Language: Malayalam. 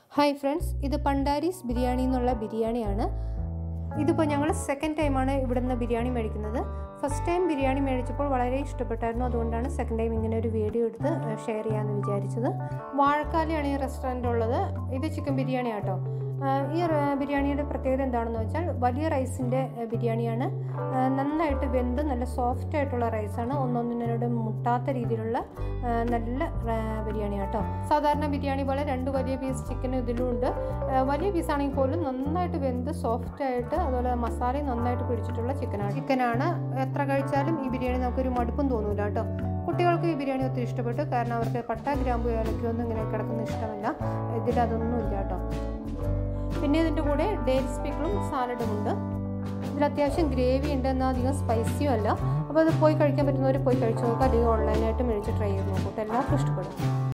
ഹായ് ഫ്രണ്ട്സ് ഇത് പണ്ടാരീസ് ബിരിയാണി എന്നുള്ള ബിരിയാണിയാണ് ഇതിപ്പോൾ ഞങ്ങൾ സെക്കൻഡ് ടൈമാണ് ഇവിടെ നിന്ന് ബിരിയാണി മേടിക്കുന്നത് ഫസ്റ്റ് ടൈം ബിരിയാണി മേടിച്ചപ്പോൾ വളരെ ഇഷ്ടപ്പെട്ടായിരുന്നു അതുകൊണ്ടാണ് സെക്കൻഡ് ടൈം ഇങ്ങനെ ഒരു വീഡിയോ എടുത്ത് ഷെയർ ചെയ്യാമെന്ന് വിചാരിച്ചത് വാഴക്കാലയാണ് ഈ റെസ്റ്റോറൻ്റ് ഉള്ളത് ഇത് ചിക്കൻ ബിരിയാണി ആട്ടോ ഈ റ- ബിരിയാണിയുടെ പ്രത്യേകത എന്താണെന്ന് വെച്ചാൽ വലിയ റൈസിൻ്റെ ബിരിയാണിയാണ് ആ, നന്നായിട്ട് വെന്ത് നല്ല സോഫ്റ്റ് ആയിട്ടുള്ള റൈസാണ് ഒന്നൊന്നിനോട് മുട്ടാത്ത രീതിയിലുള്ള ആ, നല്ല ആ, ബിരിയാണി കേട്ടോ സാധാരണ ബിരിയാണി പോലെ രണ്ട് വലിയ പീസ് ചിക്കൻ ഇതിലും ഉണ്ട് ആ, വലിയ പീസാണെങ്കിൽ പോലും നന്നായിട്ട് വെന്ത് സോഫ്റ്റ് ആയിട്ട് അതുപോലെ മസാലയും നന്നായിട്ട് പിടിച്ചിട്ടുള്ള ചിക്കനാണ് ചിക്കനാണ് എത്ര കഴിച്ചാലും ഈ ബിരിയാണി നമുക്കൊരു മടുപ്പും തോന്നൂല കേട്ടോ കുട്ടികൾക്ക് ഈ ബിരിയാണി ഒത്തിരി ഇഷ്ടപ്പെട്ടു കാരണം അവർക്ക് പട്ട ഗ്രാമ്പു ഏലക്കൊന്നും ഇങ്ങനെ കിടക്കുന്ന ഇഷ്ടമല്ല ഇതിലതൊന്നും ഇല്ല കേട്ടോ പിന്നെ ഇതിൻ്റെ കൂടെ ഡേറ്റ് സ്പിക്കിളും സാലഡും ഉണ്ട് ഇതിൽ അത്യാവശ്യം ഗ്രേവി ഉണ്ട് എന്നാൽ അധികം സ്പൈസിയും അല്ല അപ്പോൾ അത് പോയി കഴിക്കാൻ പറ്റുന്നവർ പോയി കഴിച്ചു നോക്കുക അല്ലെങ്കിൽ ഓൺലൈനായിട്ട് മേടിച്ച് ട്രൈ ചെയ്ത് നോക്കട്ടെ എല്ലാവർക്കും ഇഷ്ടപ്പെടും